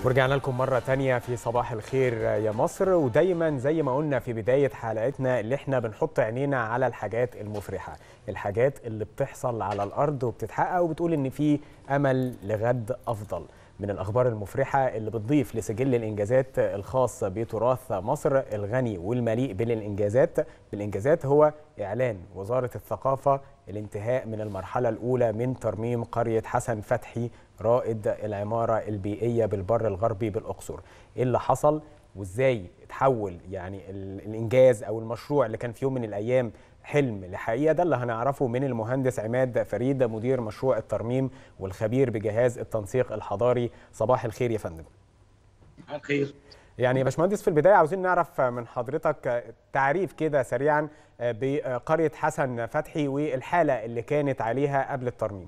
ورجعنا لكم مرة تانية في صباح الخير يا مصر ودايما زي ما قلنا في بداية حلقتنا اللي احنا بنحط عينينا على الحاجات المفرحة الحاجات اللي بتحصل على الأرض وبتتحقق وبتقول إن في أمل لغد أفضل من الأخبار المفرحة اللي بتضيف لسجل الإنجازات الخاص بتراث مصر الغني والمليء بالإنجازات بالإنجازات هو إعلان وزارة الثقافة الانتهاء من المرحلة الأولى من ترميم قرية حسن فتحي رائد العمارة البيئية بالبر الغربي بالأقصر إيه اللي حصل وإزاي اتحول يعني الإنجاز أو المشروع اللي كان في يوم من الأيام حلم لحقيقة ده اللي هنعرفه من المهندس عماد فريد مدير مشروع الترميم والخبير بجهاز التنسيق الحضاري صباح الخير يا فندم الخير يعني يا باشمهندس في البدايه عاوزين نعرف من حضرتك تعريف كده سريعا بقريه حسن فتحي والحاله اللي كانت عليها قبل الترميم.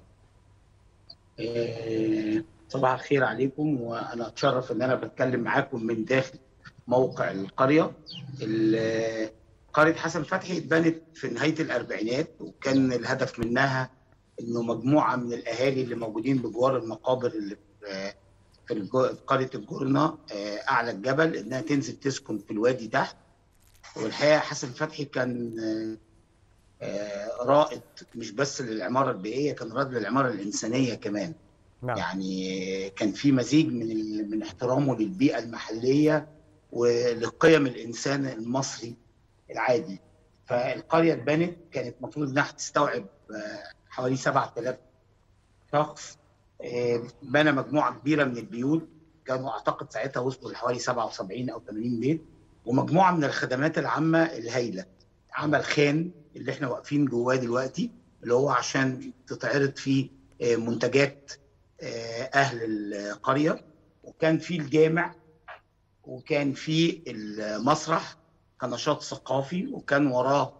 صباح الخير عليكم وانا اتشرف ان انا بتكلم معاكم من داخل موقع القريه. قريه حسن فتحي اتبنت في نهايه الاربعينات وكان الهدف منها انه مجموعه من الاهالي اللي موجودين بجوار المقابر اللي في قريه الجرنه اعلى الجبل انها تنزل تسكن في الوادي تحت والحقيقه حسن فتحي كان رائد مش بس للعماره البيئيه كان رائد للعماره الانسانيه كمان نعم. يعني كان في مزيج من من احترامه للبيئه المحليه ولقيم الانسان المصري العادي فالقريه اتبنت كانت المفروض انها تستوعب حوالي 7000 شخص بنى مجموعه كبيره من البيوت كانوا اعتقد ساعتها وصلوا لحوالي 77 او 80 بيت ومجموعه من الخدمات العامه الهائله عمل خان اللي احنا واقفين جواه دلوقتي اللي هو عشان تتعرض فيه منتجات اهل القريه وكان في الجامع وكان في المسرح كنشاط ثقافي وكان وراه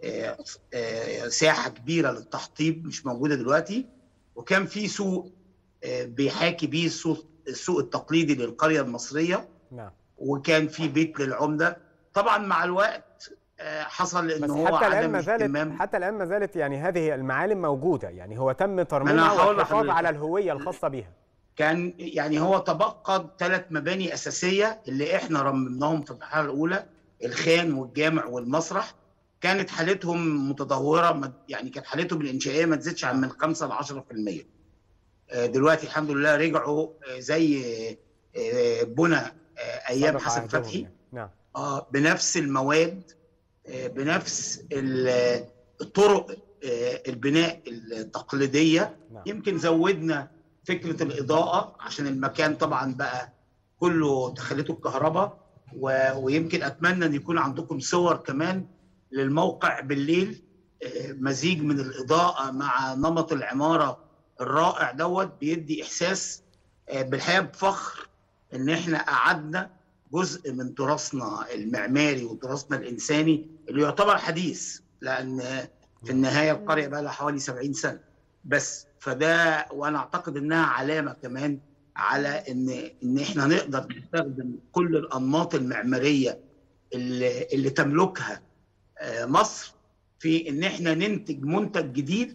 ساحه كبيره للتحطيب مش موجوده دلوقتي وكان في سوق بيحاكي بيه السوق, السوق التقليدي للقريه المصريه نعم وكان في بيت للعمده طبعا مع الوقت حصل ان هو حتى الان عدم ما زالت اهتمام حتى الان ما زالت يعني هذه المعالم موجوده يعني هو تم ترميمها والحفاظ على الهويه الخاصه بها كان يعني هو تبقى ثلاث مباني اساسيه اللي احنا رممناهم في المرحله الاولى الخان والجامع والمسرح كانت حالتهم متدهوره يعني كانت حالتهم الانشائيه ما تزيدش عن من 5 ل 10% دلوقتي الحمد لله رجعوا زي بنى ايام حسن فتحي نعم اه بنفس المواد بنفس الطرق البناء التقليديه نعم. يمكن زودنا فكره الاضاءه عشان المكان طبعا بقى كله دخلته الكهرباء ويمكن اتمنى ان يكون عندكم صور كمان للموقع بالليل مزيج من الاضاءه مع نمط العماره الرائع دوت بيدي احساس بالحقيقه بفخر ان احنا قعدنا جزء من تراثنا المعماري وتراثنا الانساني اللي يعتبر حديث لان في النهايه القريه بقى لها حوالي 70 سنه بس فده وانا اعتقد انها علامه كمان على ان ان احنا نقدر نستخدم كل الانماط المعماريه اللي, اللي تملكها مصر في ان احنا ننتج منتج جديد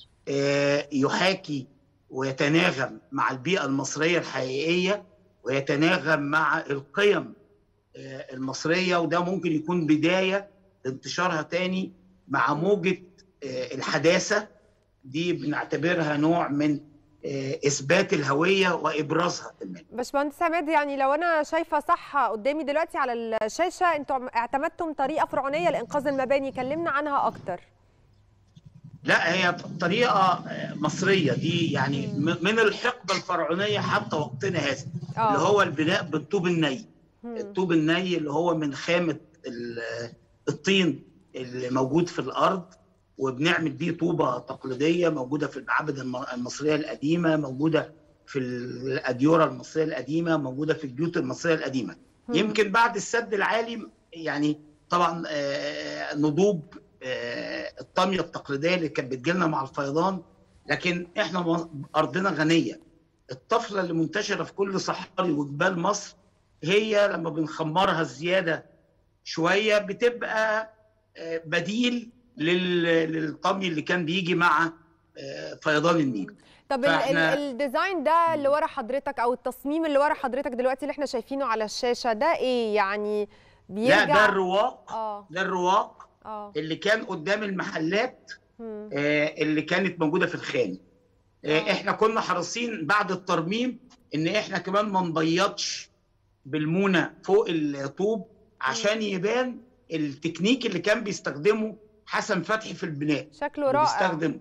يحاكي ويتناغم مع البيئه المصريه الحقيقيه ويتناغم مع القيم المصريه وده ممكن يكون بدايه لانتشارها تاني مع موجه الحداثه دي بنعتبرها نوع من اثبات الهويه وابرازها كمان باشمهندس عماد يعني لو انا شايفه صح قدامي دلوقتي على الشاشه انتم اعتمدتم طريقه فرعونيه لانقاذ المباني كلمنا عنها اكتر لا هي طريقه مصريه دي يعني من الحقبه الفرعونيه حتى وقتنا هذا أوه. اللي هو البناء بالطوب الني الطوب الني اللي هو من خامه الطين اللي موجود في الارض وبنعمل بيه طوبه تقليديه موجوده في المعابد المصريه القديمه موجوده في الاديوره المصريه القديمه موجوده في البيوت المصريه القديمه مم. يمكن بعد السد العالي يعني طبعا نضوب الطاميه التقليديه اللي كانت بتجيلنا مع الفيضان لكن احنا ارضنا غنيه الطفله اللي منتشره في كل صحاري وجبال مصر هي لما بنخمرها زياده شويه بتبقى بديل للطمي اللي كان بيجي مع فيضان النيل طب ال- ال- فإحنا- الديزاين ده اللي ورا حضرتك او التصميم اللي ورا حضرتك دلوقتي اللي احنا شايفينه على الشاشه ده ايه يعني بيرجع لا ده الرواق اه ده الرواق اه اللي كان قدام المحلات مم. آه، اللي كانت موجوده في الخان آه، آه. احنا كنا حريصين بعد الترميم ان احنا كمان ما نبيضش بالمونه فوق الطوب عشان يبان التكنيك اللي كان بيستخدمه حسن فتحي في البناء شكله رائع بيستخدم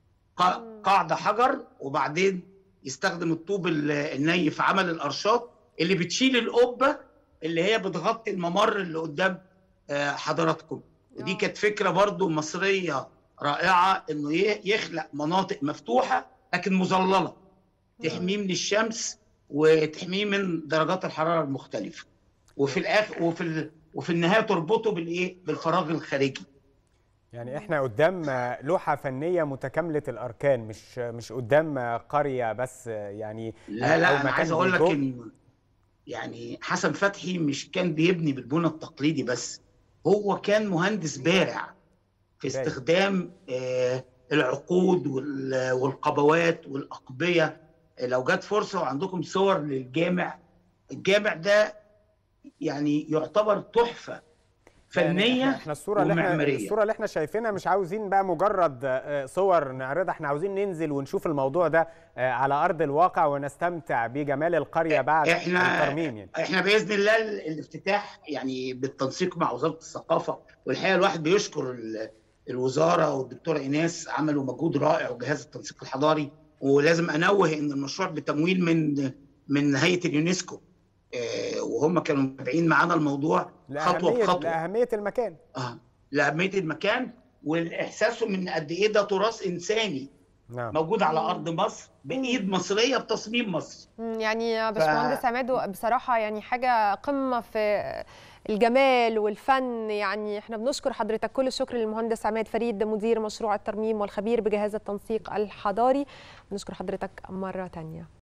قا- قاعده حجر وبعدين يستخدم الطوب ال- الني في عمل الارشات اللي بتشيل القبه اللي هي بتغطي الممر اللي قدام آه، حضراتكم ودي آه. كانت فكره برضو مصريه رائعه انه ي- يخلق مناطق مفتوحه لكن مظلله تحميه من الشمس وتحميه من درجات الحراره المختلفه وفي الاخر وفي ال... وفي النهايه تربطه بالايه بالفراغ الخارجي يعني احنا قدام لوحه فنيه متكامله الاركان مش مش قدام قريه بس يعني لا أو لا انا مكان عايز اقول لك ديكور. ان يعني حسن فتحي مش كان بيبني بالبنى التقليدي بس هو كان مهندس بارع في باين. استخدام آه، العقود وال- والقبوات والاقبيه لو جت فرصه وعندكم صور للجامع الجامع ده يعني يعتبر تحفه يعني فنيه احنا, احنا الصوره اللي احنا ومعمارية. الصوره اللي احنا شايفينها مش عاوزين بقى مجرد آه، صور نعرضها احنا عاوزين ننزل ونشوف الموضوع ده آه، على ارض الواقع ونستمتع بجمال القريه بعد احنا الترميم يعني احنا باذن الله ال- الافتتاح يعني بالتنسيق مع وزاره الثقافه والحقيقه الواحد بيشكر ال- الوزاره والدكتوره ايناس عملوا مجهود رائع وجهاز التنسيق الحضاري ولازم انوه ان المشروع بتمويل من من هيئه اليونسكو آه، وهم كانوا متابعين معانا الموضوع خطوه لأهمية, بخطوه لأهمية المكان اه لاهميه المكان والاحساسهم ان قد ايه ده تراث انساني نعم موجود على ارض مصر بايد مصريه بتصميم مصر مم، يعني يا باشمهندس عماد بصراحة يعني حاجة قمة في الجمال والفن يعني احنا بنشكر حضرتك كل الشكر للمهندس عماد فريد مدير مشروع الترميم والخبير بجهاز التنسيق الحضاري بنشكر حضرتك مرة تانية